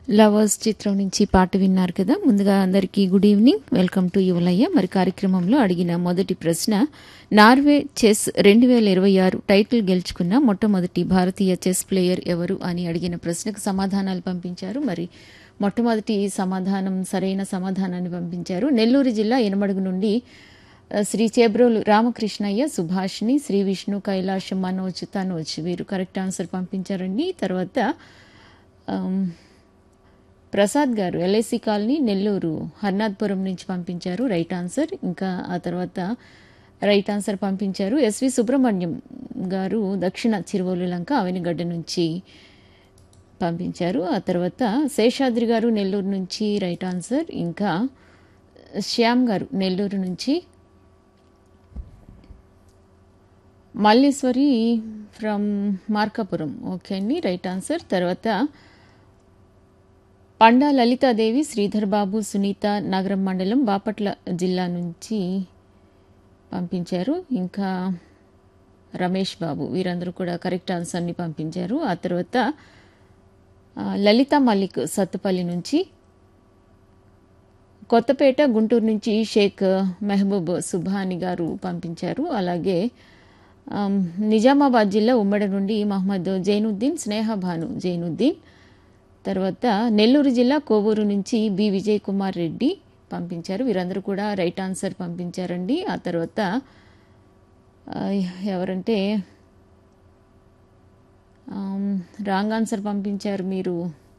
lovers చిత్రం నుంచి పాట విన్నారు కదా ముందుగా అందరికీ గుడ్ ఈవినింగ్ వెల్కమ్ టు యువలయ్య మరి కార్యక్రమంలో అడిగిన మొదటి ప్రశ్న నార్వే చెస్ రెండు వేల ఇరవై ఆరు టైటిల్ గెలుచుకున్న మొట్టమొదటి భారతీయ చెస్ ప్లేయర్ ఎవరు అని అడిగిన ప్రశ్నకు సమాధానాలు పంపించారు మరి మొట్టమొదటి సమాధానం సరైన సమాధానాన్ని పంపించారు నెల్లూరు జిల్లా ఎనమడుగు నుండి ఆ, శ్రీ చేబ్రోలు రామకృష్ణయ్య సుభాష్ని శ్రీ విష్ణు కైలాష్ మనోజ్ తనోజ్ వీరు కరెక్ట్ ఆన్సర్ పంపించారండి తర్వాత ఆమ్, ప్రసాద్ గారు ఎల్ఐసి కాలనీ నెల్లూరు హర్నాథ్పురం నుంచి పంపించారు రైట్ ఆన్సర్ ఇంకా ఆ తర్వాత రైట్ ఆన్సర్ పంపించారు ఎస్వి సుబ్రహ్మణ్యం గారు దక్షిణ చిరువోలు లంక అవనిగడ్డ నుంచి పంపించారు ఆ తర్వాత శేషాద్రి గారు నెల్లూరు నుంచి రైట్ ఆన్సర్ ఇంకా శ్యామ్ గారు నెల్లూరు నుంచి మల్లేశ్వరి ఫ్రమ్ మార్కాపురం ఓకే అండి రైట్ ఆన్సర్ తర్వాత పండా లలితాదేవి శ్రీధర్ బాబు సునీత నగరం మండలం బాపట్ల జిల్లా నుంచి పంపించారు ఇంకా రమేష్ బాబు వీరందరూ కూడా కరెక్ట్ ఆన్సర్ని పంపించారు ఆ తర్వాత ఆ, లలిత మలిక్ సత్తుపల్లి నుంచి కొత్తపేట గుంటూరు నుంచి షేక్ మెహబూబ్ సుభాని గారు పంపించారు అలాగే ఆమ్, నిజామాబాద్ జిల్లా ఉమ్మడి నుండి మహమ్మద్ జైనుద్దీన్ స్నేహభాను జైనుద్దీన్ తర్వాత నెల్లూరు జిల్లా కోవూరు నుంచి బి విజయ్ కుమార్ రెడ్డి పంపించారు వీరందరూ కూడా రైట్ ఆన్సర్ పంపించారండి ఆ తర్వాత ఆ, ఎవరంటే ఆమ్, రాంగ్ ఆన్సర్ పంపించారు మీరు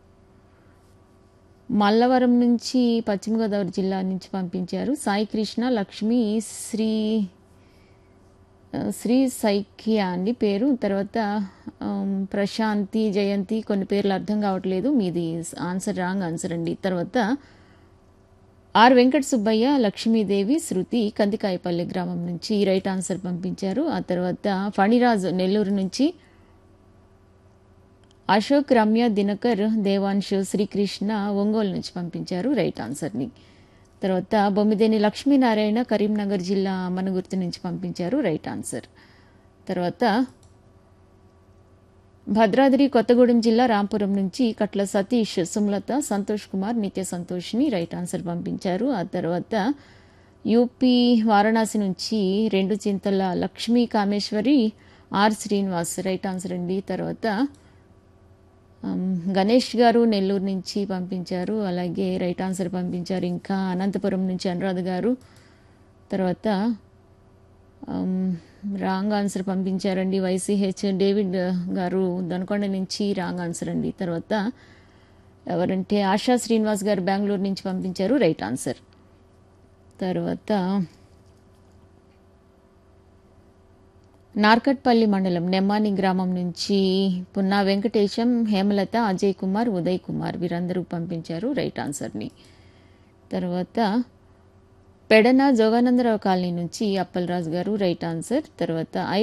మల్లవరం నుంచి పశ్చిమ గోదావరి జిల్లా నుంచి పంపించారు సాయి కృష్ణ లక్ష్మి శ్రీ ఆ, శ్రీ సైక్య అండి పేరు తర్వాత ఆమ్, ప్రశాంతి జయంతి కొన్ని పేర్లు అర్థం కావట్లేదు మీది ఆన్సర్ రాంగ్ ఆన్సర్ అండి తర్వాత ఆర్ వెంకట సుబ్బయ్య లక్ష్మీదేవి శృతి కందికాయపల్లి గ్రామం నుంచి రైట్ ఆన్సర్ పంపించారు ఆ తర్వాత ఫణిరాజు నెల్లూరు నుంచి అశోక్ రమ్య దినకర్ దేవాంశు శ్రీకృష్ణ ఒంగోలు నుంచి పంపించారు రైట్ ఆన్సర్ని తర్వాత బొమ్మిదేని లక్ష్మీనారాయణ కరీంనగర్ జిల్లా మనగుర్తు నుంచి పంపించారు రైట్ ఆన్సర్ తర్వాత భద్రాద్రి కొత్తగూడెం జిల్లా రాంపురం నుంచి కట్ల సతీష్ సుమలత సంతోష్ కుమార్ నిత్య సంతోష్ని రైట్ ఆన్సర్ పంపించారు ఆ తర్వాత యూపీ వారణాసి నుంచి రెండు Chintala Lakshmi Kameswari R Srinivas right answer అండి తర్వాత ఆమ్, గణేష్ గారు నెల్లూరు నుంచి పంపించారు అలాగే రైట్ ఆన్సర్ పంపించారు ఇంకా అనంతపురం నుంచి అనురాధ గారు తర్వాత ఆమ్, రాంగ్ ఆన్సర్ పంపించారండి వైసీహెచ్ డేవిడ్ గారు దొనకొండ నుంచి రాంగ్ ఆన్సర్ అండి తర్వాత ఎవరంటే ఆశా శ్రీనివాస్ గారు బెంగళూరు నుంచి పంపించారు రైట్ ఆన్సర్ తర్వాత నార్కట్పల్లి మండలం నెమ్మాని గ్రామం నుంచి పున్నా వెంకటేశం హేమలత అజయ్ కుమార్ ఉదయ్ కుమార్ వీరందరూ పంపించారు రైట్ ఆన్సర్ని తర్వాత పెడన జోగానందరావు కాలనీ నుంచి అప్పలరాజు గారు రైట్ ఆన్సర్ తర్వాత